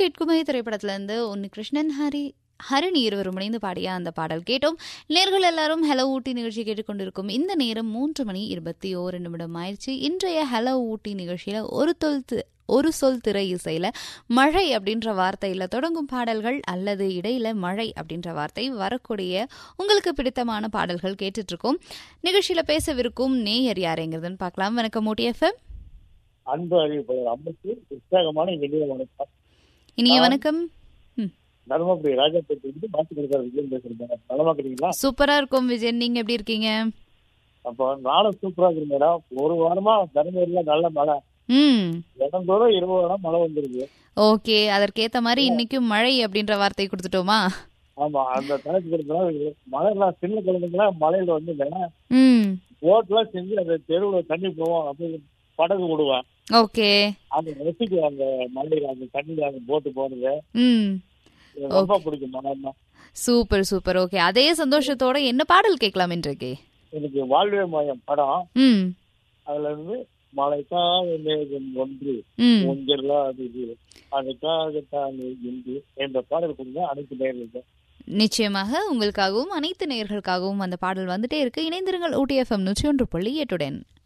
கேட்குமே திரைப்படத்துல இருந்து உன்னி கிருஷ்ணன் ஹரி ஹரிணி இருவரும் இணைந்து பாடிய அந்த பாடல் கேட்டோம் நேர்கள் எல்லாரும் ஹலோ ஊட்டி நிகழ்ச்சி கேட்டுக்கொண்டிருக்கும் இந்த நேரம் மூன்று மணி இருபத்தி ஓரு நிமிடம் ஆயிடுச்சு இன்றைய ஹலோ ஊட்டி நிகழ்ச்சியில ஒரு தொல் தி- ஒரு சொல் திரை இசையில மழை அப்படின்ற வார்த்தையில தொடங்கும் பாடல்கள் அல்லது இடையில மழை அப்படின்ற வார்த்தை வரக்கூடிய உங்களுக்கு பிடித்தமான பாடல்கள் கேட்டுட்டு இருக்கோம் நிகழ்ச்சியில பேசவிருக்கும் நேயர் யாருங்கிறதுன்னு பார்க்கலாம் வணக்கம் ஊட்டி எஃப்எம் அன்பு அறிவிப்பாளர் அம்மைக்கு உற்சாகமான இனிய வணக்கம் இனிய ஆ. வணக்கம் ம். தருமபுரி ராஜாப்பேட்டை வந்து மாற்றி கொடுக்காத விஜயம் பேசுறேன் நலமா இருக்கிறீங்களா சூப்பரா இருக்கும் விஜயன் நீங்க எப்படி இருக்கீங்க அப்போ நாளும் சூப்பரா இருக்கு மேடம் ஒரு வாரமா தருமபுரியில நல்ல மழை ம் தினந்தோறும் இருபது வாரம் மழை வந்துருக்கு ஓகே அதற்கேத்த மாதிரி இன்னைக்கும் மழை அப்படின்ற வார்த்தை கொடுத்துட்டோமா ஆமா அந்த தலைப்பு கொடுத்தா மழைலாம் சின்ன குழந்தைங்களா மழையில வந்து ம் போட்லாம் செஞ்சு அந்த தெருவுல தண்ணி போவோம் அப்படி படகு விடுவேன் ஓகே அந்த ரசிக்கும் அந்த மழையில அந்த தண்ணியில அந்த போட்டு போறது ம் எனக்கு ரொம்ப பிடிக்கும் மழைன்னா சூப்பர் சூப்பர் ஓகே அதே சந்தோஷத்தோட என்ன பாடல் கேட்கலாம் இன்றைக்கு எனக்கு வாழ்வே மயம் படம் ம் அதுல இருந்து மழைக்காக மேகம் ஒன்று ம் ஒன்றில்லாது அதுக்காகத்தான் என்று என்ற பாடல் கொடுங்க அனைத்து நேர்களுக்கும் நிச்சயமாக உங்களுக்காகவும் அனைத்து நேயர்களுக்காகவும் அந்த பாடல் வந்துட்டே இருக்கு இணைந்திருங்கள் ஊட்டி எஃப்எம் நூற்றி ஒன்று புள்ளி எட்டுடன்